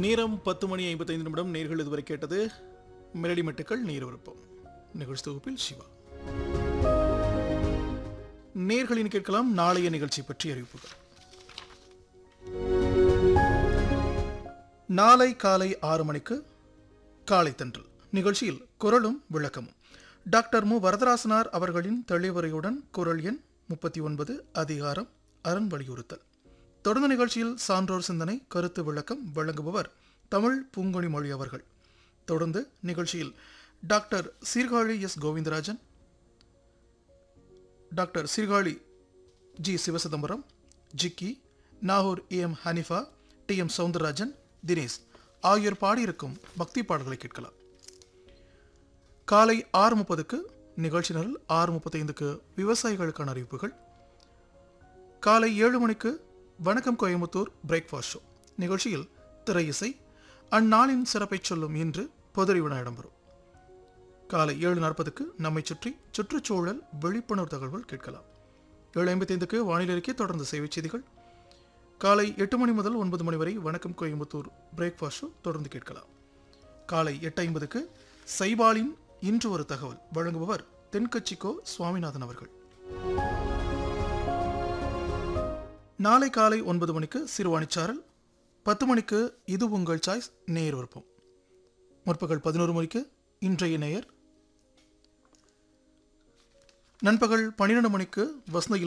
நேரம் பத்து மணி ஐம்பத்தைந்து நிமிடம் நேர்கள் இதுவரை கேட்டது மெலடி மெட்டுக்கள் நீர் விருப்பம் நிகழ்ச்சி தொகுப்பில் சிவா நேர்களின் கேட்கலாம் நாளைய நிகழ்ச்சி பற்றி அறிவிப்புகள் நாளை காலை ஆறு மணிக்கு காலை தன்றல் நிகழ்ச்சியில் குரலும் விளக்கமும் டாக்டர் மு வரதராசனார் அவர்களின் தெளிவுரையுடன் குரல் எண் முப்பத்தி ஒன்பது அதிகாரம் அரண் வலியுறுத்தல் தொடர்ந்து நிகழ்ச்சியில் சான்றோர் சிந்தனை கருத்து விளக்கம் வழங்குபவர் தமிழ் பூங்கொழி மொழி அவர்கள் தொடர்ந்து நிகழ்ச்சியில் doctor Sirkazhi S Govindarajan doctor Sirkazhi G Sivachidambaram Jikki Nagore A M Hanifa T M Soundararajan Dinesh ஆகியோர் பாடியிருக்கும் பக்தி பாடல்களை கேட்கலாம் காலை ஆறு முப்பதுக்கு நிகழ்ச்சி நிரல் ஆறு முப்பத்தைந்துக்கு விவசாயிகளுக்கான அறிவிப்புகள் காலை ஏழு மணிக்கு வணக்கம் கோயம்புத்தூர் பிரேக்ஃபாஸ்ட் ஷோ நிகழ்ச்சியில் திரை இசை அந்நாளின் சிறப்பை சொல்லும் இன்று பொதுரி வினா இடம்பெறும் காலை ஏழு நாற்பதுக்கு நம்மை சுற்றி சுற்றுச்சூழல் விழிப்புணர்வு தகவல்கள் கேட்கலாம் ஏழு ஐம்பத்தைந்துக்கு வானிலை அறிக்கை தொடர்ந்து செய்திச் செய்திகள் காலை எட்டு மணி முதல் ஒன்பது மணி வரை வணக்கம் கோயம்புத்தூர் பிரேக்ஃபாஸ்ட் ஷோ தொடர்ந்து கேட்கலாம் காலை எட்டு ஐம்பதுக்கு சைபாலின் இன்று ஒரு தகவல் வழங்குபவர் தென்கட்சிக்கோ சுவாமிநாதன் அவர்கள் நாளை காலை ஒன்பது மணிக்கு சிறுவாணிச்சாரல் பத்து மணிக்கு இது உங்கள் சாய்ஸ் நேயர் விருப்பம் முற்பகல் பதினோரு மணிக்கு இன்றைய நேயர் நண்பகல் பன்னிரண்டு மணிக்கு வசந்த